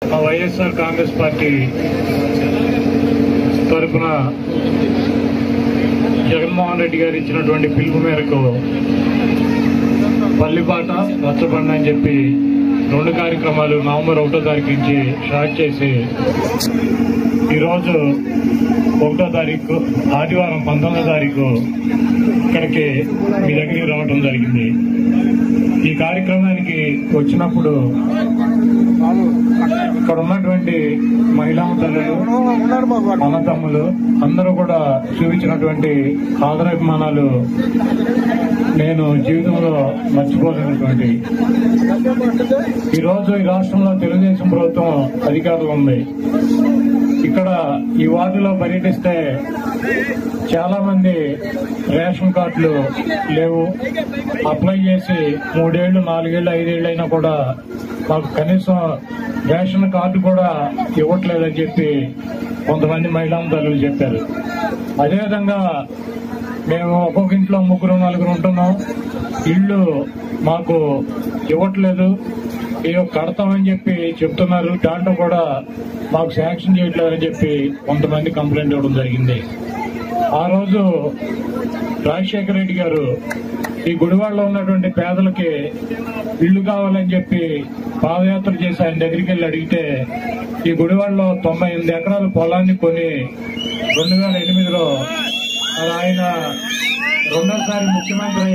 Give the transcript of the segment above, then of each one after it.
మా వైఎస్ఆర్ కాంగ్రెస్ పార్టీ తరఫున జగన్మోహన్ రెడ్డి గారు ఇచ్చినటువంటి పిలుపు మేరకు పల్లిపాట రచ్చబండ అని చెప్పి రెండు కార్యక్రమాలు నవంబర్ ఒకటో తారీఖు నుంచి స్టార్ట్ చేసి ఈరోజు ఒకటో తారీఖు ఆదివారం పంతొమ్మిదో తారీఖు ఇక్కడికి మీ దగ్గరికి రావడం జరిగింది ఈ కార్యక్రమానికి వచ్చినప్పుడు ఇక్కడ ఉన్నటువంటి మహిళా తల్లులు అన్నదమ్ములు అందరూ కూడా చూపించినటువంటి ఆదరాభిమానాలు నేను జీవితంలో మర్చిపోలేనటువంటి ఈ రోజు ఈ రాష్ట్రంలో తెలుగుదేశం ప్రభుత్వం అధికారులు ఉంది ఇక్కడ ఈ వార్డులో పర్యటిస్తే చాలా మంది రేషన్ కార్డులు లేవు అప్లై చేసి మూడేళ్లు నాలుగేళ్లు ఐదేళ్లు అయినా కూడా మాకు కనీసం రేషన్ కార్డు కూడా ఇవ్వట్లేదని చెప్పి కొంతమంది మహిళా తల్లులు చెప్పారు అదేవిధంగా మేము ఒక్కొక్క ఇంట్లో ముగ్గురు నలుగురు ఉంటున్నాం ఇళ్ళు మాకు ఇవ్వట్లేదు ఏదో కడతామని చెప్పి చెప్తున్నారు దాంట్లో కూడా మాకు శాంక్షన్ చేయట్లేదని చెప్పి కొంతమంది కంప్లైంట్ ఇవ్వడం జరిగింది ఆ రోజు రాజశేఖర రెడ్డి గారు ఈ గుడివాడలో ఉన్నటువంటి పేదలకి ఇల్లు కావాలని చెప్పి పాదయాత్ర చేసి ఆయన దగ్గరికి వెళ్ళి అడిగితే ఈ గుడివాడలో తొంభై ఎనిమిది ఎకరాల పొలాన్ని కొని రెండు వేల ఎనిమిదిలో మరి ఆయన రెండోసారి ముఖ్యమంత్రి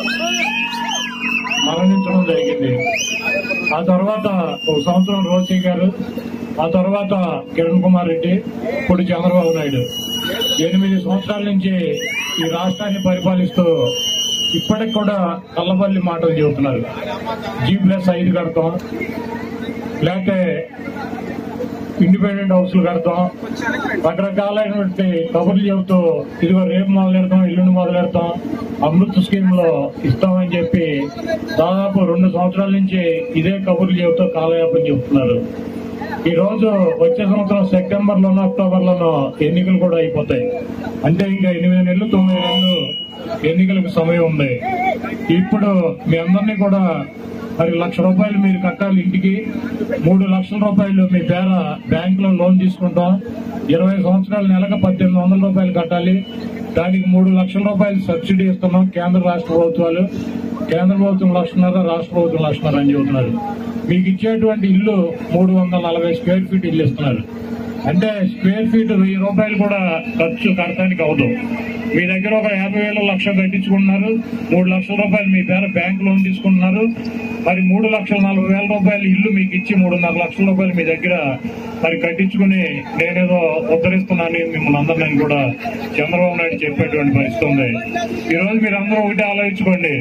మరణించడం జరిగింది ఆ తర్వాత ఒక సంవత్సరం రోసీ గారు ఆ తర్వాత కిరణ్ కుమార్ రెడ్డి ఇప్పుడు చంద్రబాబు నాయుడు ఎనిమిది సంవత్సరాల నుంచి ఈ రాష్ట్రాన్ని పరిపాలిస్తూ ఇప్పటికి కూడా కల్లబల్లి మాటలు చెబుతున్నారు జీ ప్లస్ ఐదు కడతాం లేకపోతే ఇండిపెండెంట్ హౌస్లు కడతాం రకరకాలైనటువంటి కబుర్లు చెబుతూ ఇదిగో రేపు మొదలెడతాం ఎల్లుండి మొదలెడతాం అమృత్ స్కీమ్ లో ఇస్తామని చెప్పి దాదాపు రెండు సంవత్సరాల నుంచి ఇదే కబుర్లు చెబుతూ కాలయాపన చెబుతున్నారు ఈ రోజు వచ్చే సంవత్సరం సెప్టెంబర్ లోనో అక్టోబర్ లోనో ఎన్నికలు కూడా అయిపోతాయి అంటే ఇంకా ఎనిమిది నెలలు తొమ్మిది నెలలు ఎన్నికలకు సమయం ఉంది ఇప్పుడు మీ అందరినీ కూడా మరి లక్ష రూపాయలు మీరు కట్టాలి ఇంటికి మూడు లక్షల రూపాయలు మీ పేర బ్యాంక్ లో లోన్ తీసుకుంటాం ఇరవై సంవత్సరాల నెలకు పద్దెనిమిది వందల రూపాయలు కట్టాలి దానికి మూడు లక్షల రూపాయలు సబ్సిడీ ఇస్తున్నాం కేంద్ర రాష్ట్ర ప్రభుత్వాలు కేంద్ర ప్రభుత్వం లక్షన్నర రాష్ట్ర ప్రభుత్వం లక్షన్నర అని చెబుతున్నారు మీకు ఇచ్చేటువంటి ఇల్లు మూడు వందల నలభై స్క్వేర్ ఫీట్ ఇల్లు ఇస్తున్నారు అంటే స్క్వేర్ ఫీట్ వెయ్యి రూపాయలు కూడా ఖర్చు కడటానికి అవదు మీ దగ్గర ఒక యాభై వేల లక్ష కట్టించుకుంటున్నారు మూడు లక్షల రూపాయలు మీ పేర బ్యాంక్ లోన్ తీసుకుంటున్నారు మరి మూడు లక్షల నలభై వేల రూపాయలు ఇల్లు మీకు ఇచ్చి మూడున్నర లక్షల రూపాయలు మీ దగ్గర మరి కట్టించుకుని నేనేదో ఉద్ధరిస్తున్నాను మిమ్మల్ని అందరినీ కూడా చంద్రబాబు నాయుడు చెప్పేటువంటి పరిస్థితి ఉంది ఈ రోజు మీరు అందరూ ఒకటే ఆలోచించుకోండి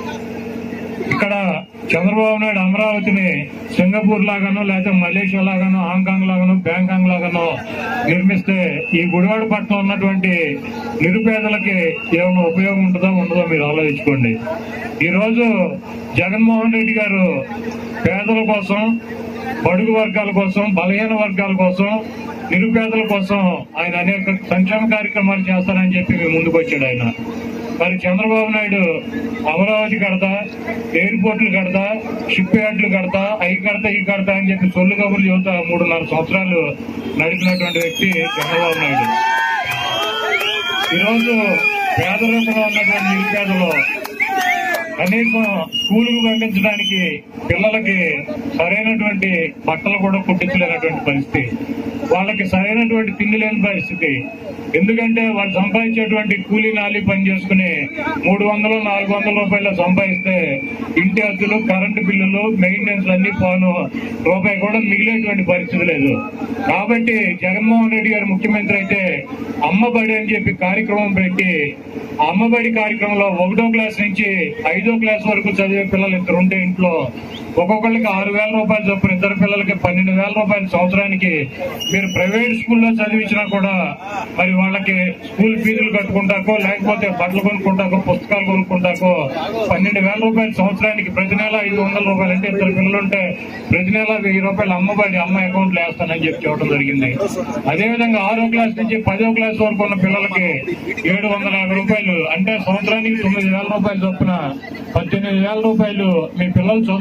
ఇక్కడ చంద్రబాబు నాయుడు అమరావతిని సింగపూర్ లాగానో లేకపోతే మలేషియా లాగానో హాంకాంగ్ లాగానో బ్యాంకాంగ్ లాగానో నిర్మిస్తే ఈ గుడివాడ పట్నం ఉన్నటువంటి నిరుపేదలకి ఏమైనా ఉపయోగం ఉంటుందో ఉండదో మీరు ఆలోచించుకోండి ఈ రోజు జగన్మోహన్ రెడ్డి గారు పేదల కోసం బడుగు వర్గాల కోసం బలహీన వర్గాల కోసం నిరుపేదల కోసం ఆయన అనేక సంక్షేమ కార్యక్రమాలు చేస్తారని చెప్పి మీ ముందుకు వచ్చాడు ఆయన మరి చంద్రబాబు నాయుడు అమరావతి కడతా ఎయిర్పోర్ట్లు కడతా షిప్ యార్డ్లు కడతా అవి కడతా ఇవి కడతా అని చెప్పి సొల్లు కబుర్లు చెబుతా మూడున్నర సంవత్సరాలు నడిపినటువంటి వ్యక్తి చంద్రబాబు నాయుడు ఈరోజు పేదరికంలో ఉన్నటువంటి నిరుపేదలు కనీసం స్కూలుకు పంపించడానికి పిల్లలకి సరైనటువంటి బట్టలు కూడా కుట్టించలేనటువంటి పరిస్థితి వాళ్ళకి సరైనటువంటి తిండి లేని పరిస్థితి ఎందుకంటే వాళ్ళు సంపాదించేటువంటి కూలీ నాలి పని చేసుకుని మూడు వందలు నాలుగు వందల రూపాయలు సంపాదిస్తే ఇంటి అద్దెలు కరెంటు బిల్లులు మెయింటెనెన్స్ అన్ని పోను రూపాయి కూడా మిగిలేటువంటి పరిస్థితి లేదు కాబట్టి జగన్మోహన్ రెడ్డి గారు ముఖ్యమంత్రి అయితే అమ్మబడి అని చెప్పి కార్యక్రమం పెట్టి ఆ అమ్మబడి కార్యక్రమంలో ఒకటో క్లాస్ నుంచి ఐదో క్లాస్ వరకు చదివే పిల్లలు ఇద్దరు ఉంటే ఇంట్లో ఒక్కొక్కరికి ఆరు వేల రూపాయలు చొప్పున ఇద్దరు పిల్లలకి పన్నెండు వేల రూపాయలు సంవత్సరానికి మీరు ప్రైవేట్ స్కూల్లో చదివించినా కూడా మరి వాళ్ళకి స్కూల్ ఫీజులు కట్టుకుంటాకో లేకపోతే బట్టలు కొనుక్కుంటాకో పుస్తకాలు కొనుక్కుంటాకో పన్నెండు వేల రూపాయలు సంవత్సరానికి ప్రతి నెల ఐదు వందల రూపాయలు అంటే ఇద్దరు పిల్లలు ఉంటే ప్రతి నెల వెయ్యి రూపాయలు అమ్మబడి అమ్మ అకౌంట్ లో వేస్తానని చెప్పి చెప్పడం జరిగింది అదేవిధంగా ఆరో క్లాస్ నుంచి పదో క్లాస్ వరకు ఉన్న పిల్లలకి ఏడు వందల యాభై రూపాయలు అంటే సంవత్సరానికి తొమ్మిది వేల రూపాయలు చొప్పున పద్దెనిమిది వేల రూపాయలు మీ పిల్లలు చదువుకుంటే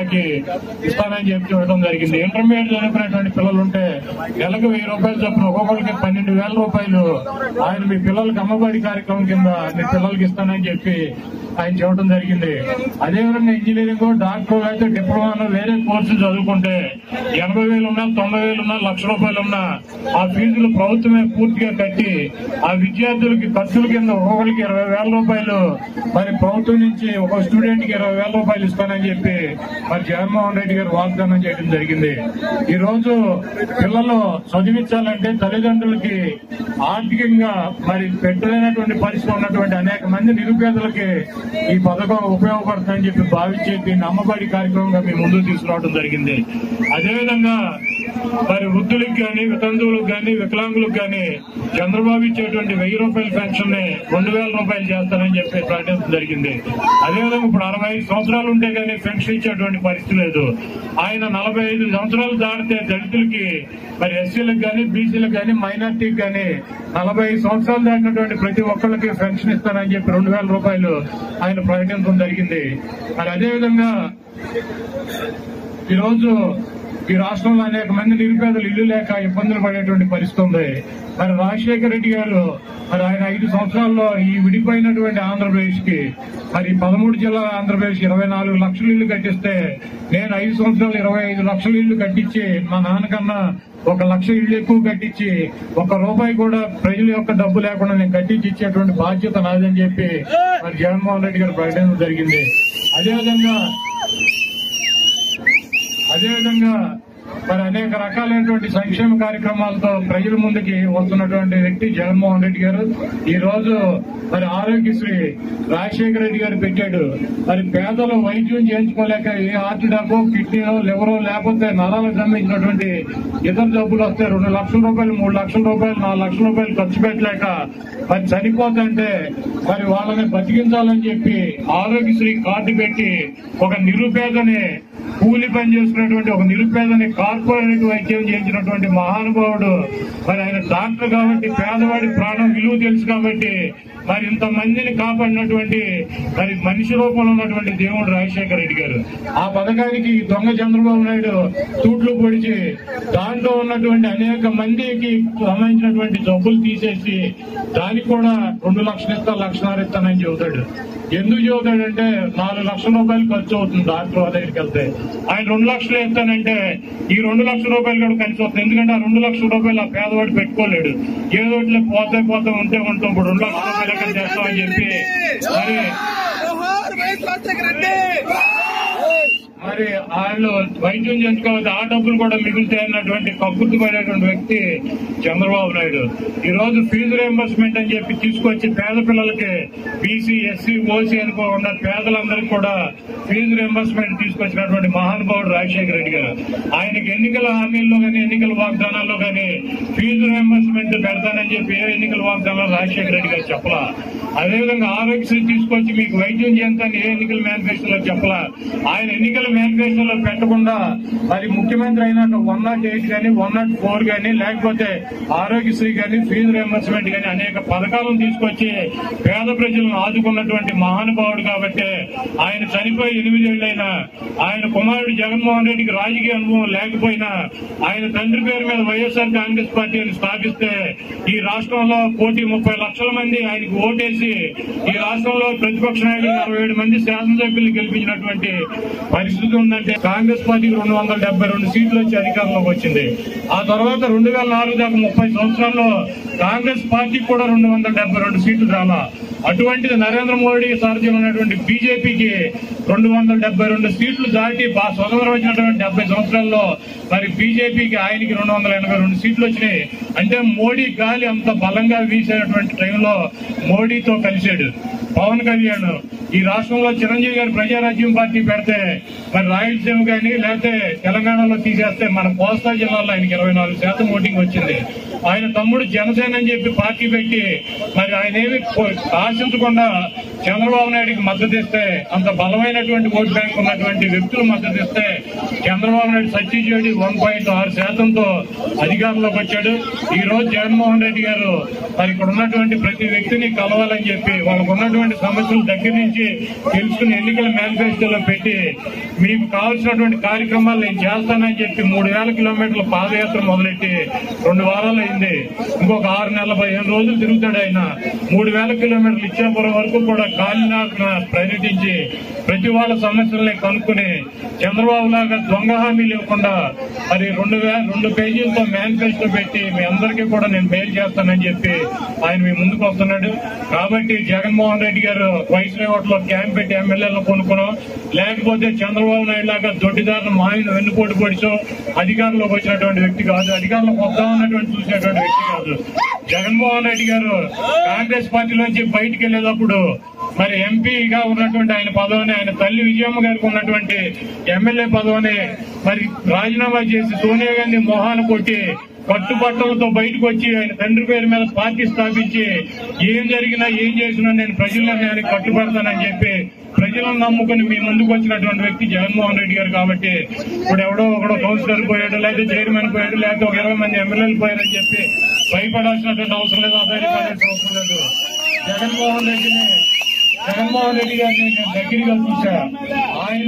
వాళ్ళకి ఇస్తానని చెప్పి చూడటం జరిగింది ఇంటర్మీడియట్ చదువుకునేటువంటి పిల్లలు ఉంటే నెలకు వెయ్యి రూపాయలు చొప్పున ఒక్కొక్కరికి పన్నెండు వేల రూపాయలు ఆయన మీ పిల్లలకి అమ్మబడి కార్యక్రమం కింద మీ పిల్లలకి ఇస్తానని చెప్పి ఆయన చూడటం జరిగింది అదేవిధంగా ఇంజనీరింగ్ డాక్టర్ అయితే డిప్లొమాను వేరే కోర్సులు చదువుకుంటే ఎనభై వేలు ఉన్నా తొంభై వేలు ఉన్నా లక్ష రూపాయలు ఉన్నా ఆ ఫీజులు ప్రభుత్వమే పూర్తిగా కట్టి ఆ విద్యార్థులకి ఖర్చుల కింద ఒక్కొక్కరికి ఇరవై వేల రూపాయలు మరి ప్రభుత్వం నుంచి ఒక స్టూడెంట్ కి ఇరవై వేల రూపాయలు ఇస్తానని చెప్పి మరి జగన్మోహన్ రెడ్డి గారు వాగ్దానం చేయడం జరిగింది ఈ రోజు పిల్లలు చదివించాలంటే తల్లిదండ్రులకి ఆర్థికంగా మరి పెట్టలేనటువంటి పరిస్థితి ఉన్నటువంటి అనేక మంది నిరుపేదలకి ఈ పథకం ఉపయోగపడుతుందని చెప్పి భావించి దీన్ని అమ్మబడి కార్యక్రమంగా మీ ముందుకు తీసుకురావడం జరిగింది అదేవిధంగా మరి వృద్ధులకు కానీ వితంతువులకు కానీ వికలాంగులకు కానీ చంద్రబాబు ఇచ్చేటువంటి వెయ్యి రూపాయల పెన్షన్ ని రెండు వేల రూపాయలు చేస్తానని చెప్పి ప్రకటించడం జరిగింది అదేవిధంగా ఇప్పుడు అరవై ఐదు సంవత్సరాలు ఉంటే కానీ పెన్షన్ ఇచ్చేటువంటి పరిస్థితి లేదు ఆయన నలభై ఐదు సంవత్సరాలు దాటితే దళితులకి మరి ఎస్సీలకు కానీ బీసీలకు కానీ మైనార్టీకి కానీ నలభై ఐదు సంవత్సరాలు దాటినటువంటి ప్రతి ఒక్కళ్ళకి పెన్షన్ ఇస్తానని చెప్పి రెండు వేల రూపాయలు ఆయన ప్రకటించడం జరిగింది మరి అదేవిధంగా ఈ రోజు ఈ రాష్ట్రంలో అనేక మంది నిరుపేదలు ఇల్లు లేక ఇబ్బందులు పడేటువంటి పరిస్థితి ఉంది మరి రాజశేఖర రెడ్డి గారు మరి ఆయన ఐదు సంవత్సరాల్లో ఈ విడిపోయినటువంటి ఆంధ్రప్రదేశ్ కి మరి పదమూడు జిల్లాల ఆంధ్రప్రదేశ్ ఇరవై నాలుగు లక్షల ఇల్లు కట్టిస్తే నేను ఐదు సంవత్సరాలు ఇరవై ఐదు లక్షల ఇల్లు కట్టించి మా నాన్నకన్నా ఒక లక్ష ఇల్లు ఎక్కువ కట్టించి ఒక రూపాయి కూడా ప్రజల యొక్క డబ్బు లేకుండా నేను కట్టించి ఇచ్చేటువంటి బాధ్యత నాదని చెప్పి మరి జగన్మోహన్ రెడ్డి గారు ప్రకటించడం జరిగింది అదేవిధంగా అదేవిధంగా మరి అనేక రకాలైనటువంటి సంక్షేమ కార్యక్రమాలతో ప్రజల ముందుకి వస్తున్నటువంటి వ్యక్తి జగన్మోహన్ రెడ్డి గారు ఈ రోజు మరి ఆరోగ్యశ్రీ రాజశేఖర రెడ్డి గారు పెట్టాడు మరి పేదలు వైద్యం చేయించుకోలేక ఏ హార్ట్ అటాక్ కిడ్నీలో లివరో లేకపోతే నరాలకు సంబంధించినటువంటి ఇతర జబ్బులు వస్తే రెండు లక్షల రూపాయలు మూడు లక్షల రూపాయలు నాలుగు లక్షల రూపాయలు ఖర్చు పెట్టలేక మరి చనిపోతుంటే మరి వాళ్ళని బతికించాలని చెప్పి ఆరోగ్యశ్రీ కార్డు పెట్టి ఒక నిరుపేదని కూలి పని చేసుకున్నటువంటి ఒక నిరుపేదని కార్పొరేట్ వైద్యం చేయించినటువంటి మహానుభావుడు మరి ఆయన డాక్టర్ కాబట్టి పేదవాడి ప్రాణం విలువ తెలుసు కాబట్టి మరి ఇంత మందిని కాపాడినటువంటి మరి మనిషి రూపంలో ఉన్నటువంటి దేవుడు రాజశేఖర రెడ్డి గారు ఆ పథకానికి ఈ దొంగ చంద్రబాబు నాయుడు తూట్లు పొడిచి దాంట్లో ఉన్నటువంటి అనేక మందికి సంబంధించినటువంటి జబ్బులు తీసేసి దానికి కూడా రెండు లక్షలు ఇస్తా లక్షన్నర ఇస్తానని చెబుతాడు ఎందుకు చెబుతాడంటే నాలుగు లక్షల రూపాయలు ఖర్చు అవుతుంది డాక్టర్ దగ్గరికి వెళ్తే ఆయన రెండు లక్షలు ఇస్తానంటే ఈ రెండు లక్షల రూపాయలు కూడా కలిసి వస్తుంది ఎందుకంటే ఆ రెండు లక్షల రూపాయలు ఆ పేదవాడు పెట్టుకోలేడు ఏదో ఒకటి పోతే పోతే ఉంటే ఉంటాం ఇప్పుడు రెండు లక్షల రూపాయలు ఎక్కడ చేస్తామని చెప్పి మరి జోహార్ వైఎస్ రాజశేఖర రెడ్డి మరి వాళ్ళు వైద్యం చేయించుకోవాలి ఆ డబ్బులు కూడా మిగులుతాయి అన్నటువంటి కక్కుర్తి పడేటువంటి వ్యక్తి చంద్రబాబు నాయుడు ఈ రోజు ఫీజు రియంబర్స్మెంట్ అని చెప్పి తీసుకొచ్చి పేద పిల్లలకి బీసీ ఎస్సీ ఓసీ అనుకోకుండా పేదలందరికీ కూడా ఫీజు రియంబర్స్మెంట్ తీసుకొచ్చినటువంటి మహానుభావుడు రాజశేఖర రెడ్డి గారు ఆయనకి ఎన్నికల హామీల్లో కానీ ఎన్నికల వాగ్దానాల్లో కానీ ఫీజు రియంబర్స్మెంట్ పెడతానని చెప్పి ఏ ఎన్నికల వాగ్దానాలు రాజశేఖర రెడ్డి గారు చెప్పలా అదేవిధంగా ఆరోగ్యశ్రీ తీసుకొచ్చి మీకు వైద్యం చేస్తాను ఏ ఎన్నికల మేనిఫెస్టోలో చెప్పలా ఆయన ఎన్నికల మేనిఫెస్టోలో పెట్టకుండా మరి ముఖ్యమంత్రి అయిన వన్ నాట్ ఎయిట్ కానీ వన్ నాట్ ఫోర్ కానీ లేకపోతే ఆరోగ్యశ్రీ కానీ ఫీజు రియంబర్స్మెంట్ కానీ అనేక పథకాలను తీసుకొచ్చి పేద ప్రజలను ఆదుకున్నటువంటి మహానుభావుడు కాబట్టి ఆయన చనిపోయి ఎనిమిదేళ్లైనా ఆయన కుమారుడు జగన్మోహన్ రెడ్డికి రాజకీయ అనుభవం లేకపోయినా ఆయన తండ్రి పేరు మీద వైఎస్ఆర్ కాంగ్రెస్ పార్టీని స్థాపిస్తే ఈ రాష్ట్రంలో కోటి ముప్పై లక్షల మంది ఆయనకు ఓటేసి ఈ రాష్ట్రంలో ప్రతిపక్ష నాయకులు అరవై ఏడు మంది శాసనసభ్యులు గెలిపించినటువంటి పరిస్థితి ఉందంటే కాంగ్రెస్ పార్టీకి రెండు వందల డెబ్బై రెండు సీట్లు వచ్చి అధికారంలోకి వచ్చింది ఆ తర్వాత రెండు వేల నాలుగు దాకా ముప్పై సంవత్సరాల్లో కాంగ్రెస్ పార్టీకి కూడా రెండు వందల డెబ్బై రెండు సీట్లు రాలా అటువంటిది నరేంద్ర మోడీ సారథ్యం ఉన్నటువంటి బీజేపీకి రెండు వందల డెబ్బై రెండు సీట్లు దాటి బా స్వతంత్రం వచ్చినటువంటి డెబ్బై సంవత్సరాల్లో మరి బీజేపీకి ఆయనకి రెండు వందల ఎనభై రెండు సీట్లు వచ్చినాయి అంటే మోడీ గాలి అంత బలంగా వీసేటువంటి టైంలో మోడీతో కలిశాడు పవన్ కళ్యాణ్ ఈ రాష్ట్రంలో చిరంజీవి గారు ప్రజారాజ్యం పార్టీ పెడితే మరి రాయలసీమ కానీ లేకపోతే తెలంగాణలో తీసేస్తే మన కోస్తా జిల్లాలో ఆయనకి ఇరవై నాలుగు శాతం ఓటింగ్ వచ్చింది ఆయన తమ్ముడు జనసేన అని చెప్పి పార్టీ పెట్టి మరి ఆయన ఏమి పో- ఆశించకుండా చంద్రబాబు నాయుడికి మద్దతు ఇస్తే అంత బలమైనటువంటి ఓటు బ్యాంక్ ఉన్నటువంటి వ్యక్తులు మద్దతు ఇస్తే చంద్రబాబు నాయుడు సత్యచేడి వన్ పాయింట్ ఆరు శాతంతో అధికారంలోకి వచ్చాడు ఈ రోజు జగన్మోహన్ రెడ్డి గారు మరి ఇక్కడ ఉన్నటువంటి ప్రతి వ్యక్తిని కలవాలని చెప్పి వాళ్ళకు ఉన్నటువంటి సమస్యల దగ్గర నుంచి తెలుసుకుని ఎన్నికల మేనిఫెస్టోలో పెట్టి మీకు కావాల్సినటువంటి కార్యక్రమాలు నేను చేస్తానని చెప్పి మూడు వేల కిలోమీటర్ల పాదయాత్ర మొదలెట్టి రెండు వారాలు అయింది ఇంకొక ఆరు నెలల పదిహేను రోజులు తిరుగుతాడు ఆయన మూడు వేల కిలోమీటర్లు ఇచ్చాపురం వరకు కూడా కాలినాడున పర్యటించి ప్రతి వాళ్ళ సమస్యల్ని కనుక్కుని చంద్రబాబు లాగా దొంగ హామీలు ఇవ్వకుండా మరి రెండు వేల రెండు పేజీలతో మేనిఫెస్టో పెట్టి మీ అందరికీ కూడా నేను మెయిల్ చేస్తానని చెప్పి ఆయన మీ ముందుకు వస్తున్నాడు కాబట్టి జగన్మోహన్ రెడ్డి గారు వైస్రాయ్ లో క్యాంప్ పెట్టి ఎమ్మెల్యేలను కొనుక్కున్నాం లేకపోతే చంద్రబాబు నాయుడు లాగా దొడ్డిదారులు మాయను వెన్నుపోటు పొడిచో అధికారంలోకి వచ్చినటువంటి వ్యక్తి కాదు అధికారంలోకి వద్దాం ఉన్నటువంటి చూసినటువంటి వ్యక్తి కాదు జగన్మోహన్ రెడ్డి గారు కాంగ్రెస్ పార్టీలోంచి బయటికి వెళ్ళేటప్పుడు మరి ఎంపీగా ఉన్నటువంటి ఆయన పదవిని ఆయన తల్లి విజయమ్మ గారికి ఉన్నటువంటి ఎమ్మెల్యే పదవిని మరి రాజీనామా చేసి సోనియా గాంధీ మొహాలు కొట్టి కట్టుబట్టలతో బయటకు వచ్చి ఆయన తండ్రి పేరు మీద పార్టీ స్థాపించి ఏం జరిగినా ఏం చేసినా నేను ప్రజల నిర్ణయానికి కట్టుబడతానని చెప్పి ప్రజలను నమ్ముకుని మీ ముందుకు వచ్చినటువంటి వ్యక్తి జగన్మోహన్ రెడ్డి గారు కాబట్టి ఇప్పుడు ఎవడో ఒకడో కౌన్సిలర్ పోయాడు లేకపోతే చైర్మన్ పోయాడు లేకపోతే ఒక ఇరవై మంది ఎమ్మెల్యేలు పోయారని చెప్పి భయపడాల్సినటువంటి అవసరం లేదు అధైర్యపడాల్సిన అవసరం లేదు జగన్మోహన్ రెడ్డిని జగన్మోహన్ రెడ్డి గారిని నేను దగ్గరగా చూశా ఆయన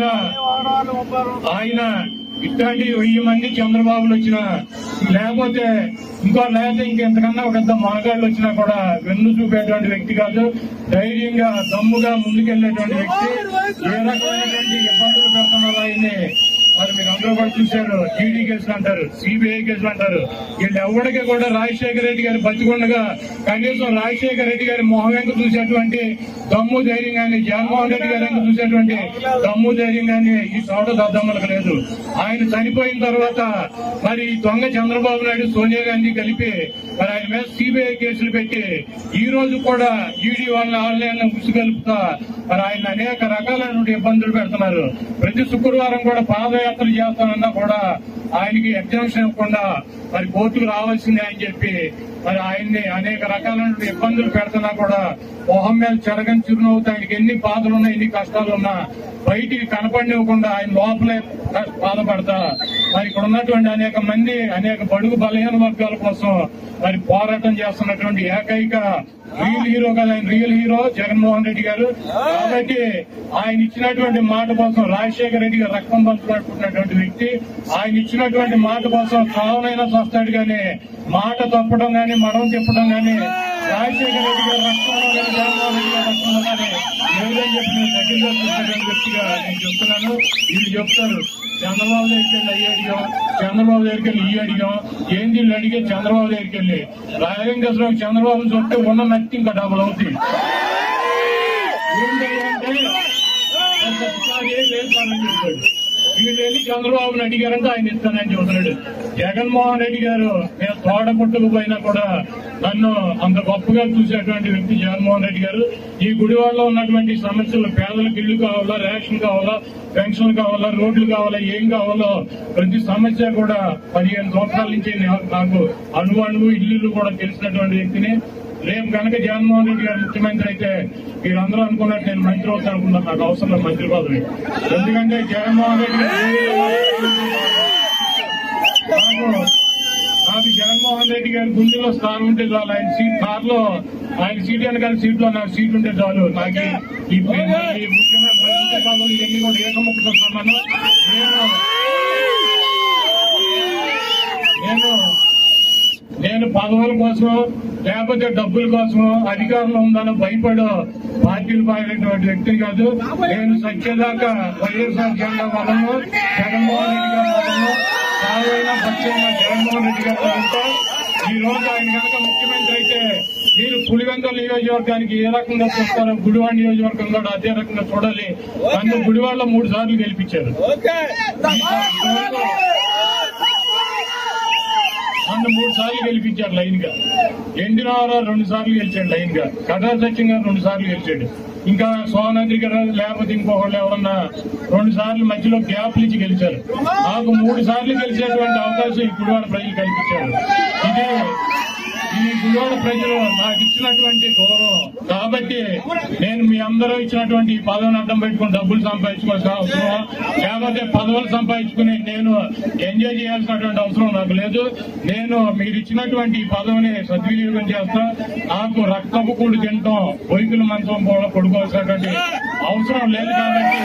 ఆయన ఇట్లాంటి వెయ్యి మంది చంద్రబాబులు వచ్చినా లేకపోతే ఇంకో లేకపోతే ఇంకెంతకన్నా ఒక పెద్ద మగగాళ్ళు వచ్చినా కూడా వెన్ను చూపేటువంటి వ్యక్తి కాదు ధైర్యంగా దమ్ముగా ముందుకెళ్లేటువంటి వ్యక్తి ఏ రకమైనటువంటి ఇబ్బందులు పెడుతున్నారు ఆయన్ని మరి మీరు అందరూ కూడా చూశారు ఈడీ కేసులు అంటారు సిబిఐ కేసులు అంటారు వీళ్ళు ఎవరికి కూడా రాజశేఖర రెడ్డి గారు బతికుండగా కనీసం రాజశేఖర రెడ్డి గారి మొహం వెంక చూసేటువంటి దమ్ము ధైర్యం కానీ జగన్మోహన్ రెడ్డి గారి వెంక చూసేటువంటి దమ్ము ధైర్యం కానీ ఈ చోట దద్దమ్మలకు లేదు ఆయన చనిపోయిన తర్వాత మరి ఈ దొంగ చంద్రబాబు నాయుడు సోనియా గాంధీ కలిపి మరి ఆయన మీద సిబిఐ కేసులు పెట్టి ఈ రోజు కూడా ఈడీ వాళ్ళ ఆన్లైన్ ముసుగలుపుతా మరి ఆయన అనేక రకాలైనటువంటి ఇబ్బందులు పెడుతున్నారు ప్రతి శుక్రవారం కూడా పాదయాత్ర చేస్తానన్నా కూడా ఆయనకి ఎగ్జామ్షన్ ఇవ్వకుండా మరి కోర్టుకు రావాల్సిందే అని చెప్పి మరి ఆయన్ని అనేక రకాలైన ఇబ్బందులు పెడుతున్నా కూడా మొహం మీద చెరగని చిరునవ్వుతో ఆయనకి ఎన్ని బాధలు ఉన్నా ఎన్ని కష్టాలు ఉన్నా బయటికి కనపడినివ్వకుండా ఆయన లోపలే బాధపడతా మరి ఇక్కడ ఉన్నటువంటి అనేక మంది అనేక బడుగు బలహీన వర్గాల కోసం మరి పోరాటం చేస్తున్నటువంటి ఏకైక రియల్ హీరో కదా ఆయన రియల్ హీరో జగన్మోహన్ రెడ్డి గారు కాబట్టి ఆయన ఇచ్చినటువంటి మాట కోసం రాజశేఖర రెడ్డి గారు రక్తం పంచుకుంటున్నటువంటి వ్యక్తి ఆయన ఇచ్చినటువంటి మాట కోసం చావునైనా వస్తాడు కానీ మాట తప్పడం గాని మడం తిప్పడం గాని రాజశేఖర రెడ్డి గారు రక్తంలో కానీ జగన్మోహన్ రెడ్డి గారు రక్తంలో కానీ లేదని చెప్పి నేను దగ్గరగా చూసినటువంటి వ్యక్తిగా నేను చెప్తున్నాను వీళ్ళు చెప్తారు చంద్రబాబు దగ్గరికి వెళ్ళి అయ్యి అడిగాం చంద్రబాబు దగ్గరికి వెళ్ళి ఈ అడిగాం ఏంది వీళ్ళు అడిగే చంద్రబాబు దగ్గరికి వెళ్ళి రాజలింగేశ్వరం చంద్రబాబు చూస్తే ఉన్న నత్తి ఇంకా డబుల్ అవుతుంది ఏంటి అంటే ఒక్కసారి ఏం లేదు సార్ అని చెప్పాడు వీళ్ళు వెళ్ళి చంద్రబాబుని అడిగారంటే ఆయన ఇస్తానని చెబుతున్నాడు జగన్మోహన్ రెడ్డి గారు నేను తోట పుట్టుకుపోయినా కూడా నన్ను అంత గొప్పగా చూసేటువంటి వ్యక్తి జగన్మోహన్ రెడ్డి గారు ఈ గుడివాడలో ఉన్నటువంటి సమస్యలు పేదలకు ఇల్లు కావాలా రేషన్ కావాలా పెన్షన్ కావాలా రోడ్లు కావాలా ఏం కావాలో ప్రతి సమస్య కూడా పదిహేను సంవత్సరాల నుంచి నా- నాకు అణువు అణువు ఇల్లు కూడా తెలిసినటువంటి వ్యక్తిని రేపు కనుక జగన్మోహన్ రెడ్డి గారు ముఖ్యమంత్రి అయితే మీరందరూ అనుకున్నట్టు నేను మంత్రి అవుతాను అనుకున్నాను నాకు అవసరం లేదు మంత్రి పదవి ఎందుకంటే జగన్మోహన్ రెడ్డి గారు నాకు నాకు జగన్మోహన్ రెడ్డి గారి గుండెలో స్థానం ఉంటే చాలు ఆయన సీట్ కార్లో ఆయన సీట్ వెనకాల సీట్ లో నాకు సీట్ ఉంటే చాలు నాకు ఈ ఈ ముఖ్యమైన మంత్రి పదవులు ఇవన్నీ కూడా ఏకముఖతో సమానం నేను నేను నేను పదవుల కోసం లేకపోతే డబ్బుల కోసం అధికారంలో ఉందని భయపడో పార్టీలు పారినటువంటి వ్యక్తిని కాదు నేను సత్యదాకా వైఎస్ఆర్ జెండా వలన జగన్మోహన్ రెడ్డి గారి వలన సాగైన పక్షంగా జగన్మోహన్ రెడ్డి గారి వలన ఈ రోజు ఆయన కనుక ముఖ్యమంత్రి అయితే మీరు పులివెందుల నియోజకవర్గానికి ఏ రకంగా చూస్తారో గుడివాడ నియోజకవర్గం కూడా అదే రకంగా చూడాలి నన్ను గుడివాడలో మూడు సార్లు గెలిపించారు ఓకే నన్ను మూడు సార్లు గెలిపించారు లైన్ గా ఎన్టీ రామారావు రెండు సార్లు గెలిచాడు లైన్ గా కటా సత్యం గారు రెండు సార్లు గెలిచాడు ఇంకా సోనాద్రి గారు లేకపోతే ఇంకొకళ్ళు ఎవరన్నా రెండు సార్లు మధ్యలో గ్యాప్లు ఇచ్చి గెలిచారు నాకు మూడు సార్లు గెలిచేటువంటి అవకాశం ఇప్పుడు వాళ్ళ ప్రజలు కల్పించారు ఇది ఈ గుడివాడ ప్రజలు నాకు ఇచ్చినటువంటి గౌరవం కాబట్టి నేను మీ అందరూ ఇచ్చినటువంటి ఈ పదవిని అడ్డం పెట్టుకుని డబ్బులు సంపాదించుకోవాల్సిన అవసరం లేకపోతే పదవులు సంపాదించుకుని నేను ఎంజాయ్ చేయాల్సినటువంటి అవసరం నాకు లేదు నేను మీరు ఇచ్చినటువంటి ఈ పదవిని సద్వినియోగం చేస్తా నాకు రక్తపు కూడి తినటం బొయ్కుల మంచం కూడా పడుకోవాల్సినటువంటి అవసరం లేదు కాబట్టి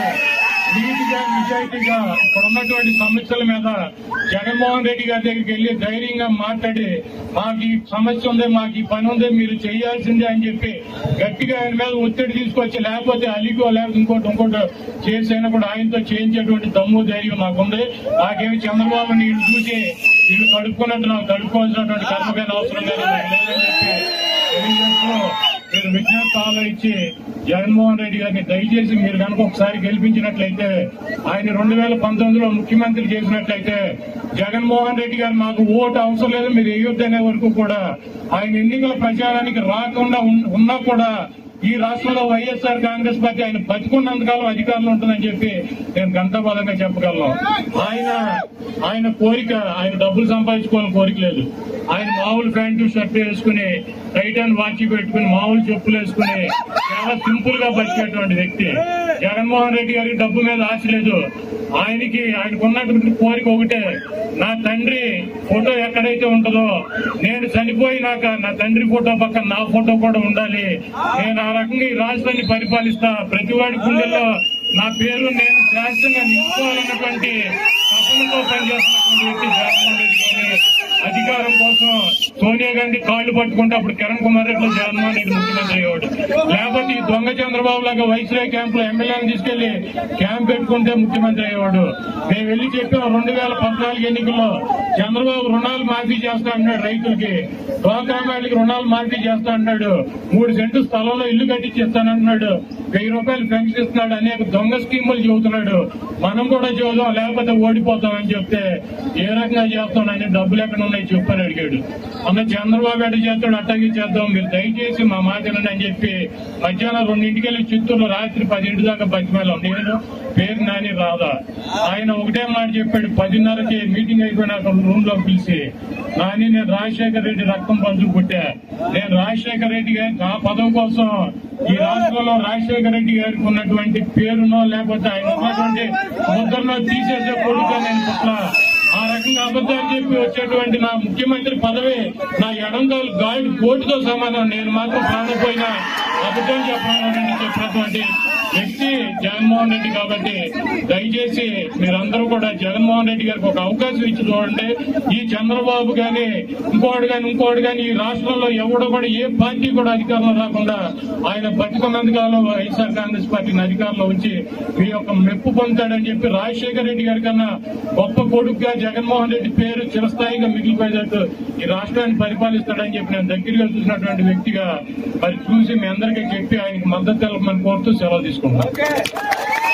నీతిగా నిజాయితీగా ఇక్కడ ఉన్నటువంటి సమస్యల మీద జగన్మోహన్ రెడ్డి గారి దగ్గరికి వెళ్లి ధైర్యంగా మాట్లాడి మాకు ఈ సమస్య ఉంది మాకు ఈ పని ఉంది మీరు చేయాల్సిందే అని చెప్పి గట్టిగా ఆయన మీద ఒత్తిడి తీసుకొచ్చి లేకపోతే అలిగో లేకపోతే ఇంకోటి ఇంకోటి చేసైనా కూడా ఆయనతో చేయించేటువంటి దమ్ము ధైర్యం నాకుంది నాకేమి చంద్రబాబు నీళ్ళు చూసి వీళ్ళు కడుక్కున్నట్టు నాకు కడుక్కోవాల్సినటువంటి కర్మకైన అవసరం లేదు నాకు లేదని చెప్పి తెలియజేస్తూ మీరు విజ్ఞప్తి ఆలోచించి జగన్మోహన్ రెడ్డి గారిని దయచేసి మీరు కనుక ఒకసారి గెలిపించినట్లయితే ఆయన రెండు వేల పంతొమ్మిదిలో ముఖ్యమంత్రి చేసినట్లయితే జగన్మోహన్ రెడ్డి గారు మాకు ఓటు అవసరం లేదు మీరు వేయొద్దనే వరకు కూడా ఆయన ఎన్నికల ప్రచారానికి రాకుండా ఉన్- ఉన్నా కూడా ఈ రాష్ట్రంలో వైఎస్ఆర్ కాంగ్రెస్ పార్టీ ఆయన బతుకున్నంతకాలం అధికారంలో ఉంటుందని చెప్పి నేను గంటబలంగా చెప్పగలను ఆయన ఆయన కోరిక ఆయన డబ్బులు సంపాదించుకోవాలని కోరిక లేదు ఆయన మామూలు ప్యాంటు షర్ట్ వేసుకుని టైట్ అండ్ వాచి పెట్టుకుని మామూలు చెప్పులు వేసుకుని చాలా సింపుల్ గా బతికేటువంటి వ్యక్తి జగన్మోహన్ రెడ్డి గారికి డబ్బు మీద ఆశ లేదు ఆయనకి ఆయనకు ఉన్నటువంటి కోరిక ఒకటే నా తండ్రి ఫోటో ఎక్కడైతే ఉంటుందో నేను చనిపోయినాక నా తండ్రి ఫోటో పక్కన నా ఫోటో కూడా ఉండాలి నేను ఆ రకంగా ఈ రాష్ట్రాన్ని పరిపాలిస్తా ప్రతి వాడి గుండెల్లో నా పేరు నేను శాశ్వతంగా నిలుపుకోవాలన్నటువంటి తపనతో పనిచేస్తున్నటువంటి వ్యక్తి జగన్మోహన్ రెడ్డి గారి అధికారం కోసం సోనియా గాంధీ కాళ్లు పట్టుకుంటే అప్పుడు కిరణ్ కుమార్ రెడ్డి జగన్మోహన్ రెడ్డి ముఖ్యమంత్రి అయ్యాడు లేకపోతే ఈ దొంగ చంద్రబాబు లాగా వైస్రాయ్ క్యాంప్ లో ఎమ్మెల్యేని తీసుకెళ్లి క్యాంప్ పెట్టుకుంటే ముఖ్యమంత్రి అయ్యేవాడు మేము వెళ్లి చెప్పాం రెండు వేల పద్నాలుగు ఎన్నికల్లో చంద్రబాబు రుణాలు మాఫీ చేస్తా అన్నాడు రైతులకి డ్వాక్రా మహిళకి రుణాలు మాఫీ చేస్తా అన్నాడు మూడు సెంటు స్థలంలో ఇల్లు కట్టించిస్తానన్నాడు వెయ్యి రూపాయలు పెన్షన్ ఇస్తున్నాడు అనేక దొంగ స్కీములు చెబుతున్నాడు మనం కూడా చూద్దాం లేకపోతే ఓడిపోతామని చెప్తే ఏ రకంగా చేస్తాం అనే డబ్బులు ఎక్కడ ఉన్నాయి చెప్పని అడిగాడు అన్న చంద్రబాబు ఎట్ట చేస్తాడు అట్టగే చేద్దాం మీరు దయచేసి మా మాట వినండి అని చెప్పి మధ్యాహ్నం రెండింటికి వెళ్ళి చిత్తూరులో రాత్రి పదింటి దాకా బతిమేళం నేను పేరు నాని రాదా ఆయన ఒకటే మాట చెప్పాడు పదిన్నరకి మీటింగ్ అయిపోయినాక రూమ్ లో పిలిచి నాని నేను రాజశేఖర రెడ్డి రక్తం పంచుకు పుట్టా నేను రాజశేఖర రెడ్డి గారి ఆ పదవి కోసం ఈ రాష్ట్రంలో రాజశేఖర రెడ్డి గారికి ఉన్నటువంటి పేరునో లేకపోతే ఆయన ఉన్నటువంటి ముద్రనో తీసేసే కొడుకు నేను పుట్ల ఆ రకంగా అబద్ధాలు చెప్పి వచ్చేటువంటి నా ముఖ్యమంత్రి పదవి నా ఎడంగాలు గాలి కోటితో సమానం నేను మాత్రం ప్రాణపోయినా అబద్ధం చెప్పాలని చెప్పినటువంటి వ్యక్తి జగన్మోహన్ రెడ్డి కాబట్టి దయచేసి మీరందరూ కూడా జగన్మోహన్ రెడ్డి గారికి ఒక అవకాశం ఇచ్చి చూడండి ఈ చంద్రబాబు గాని ఇంకోటి గాని ఇంకోటి గాని ఈ రాష్ట్రంలో ఎవడు కూడా ఏ పార్టీ కూడా అధికారంలో రాకుండా ఆయన బతికున్నంత కాలం వైఎస్ఆర్ కాంగ్రెస్ పార్టీని అధికారంలో ఉంచి మీ యొక్క మెప్పు పొందుతాడని చెప్పి రాజశేఖర రెడ్డి గారి కన్నా గొప్ప కొడుకుగా జగన్మోహన్ రెడ్డి పేరు చిరస్థాయిగా మిగిలిపోయేటట్టు ఈ రాష్ట్రాన్ని పరిపాలిస్తాడని చెప్పి నేను దగ్గరగా చూసినటువంటి వ్యక్తిగా మరి చూసి మీ అందరికీ చెప్పి ఆయనకి మద్దతు తెలపమని కోరుతూ సెలవు తీసుకుంటాను ఓకే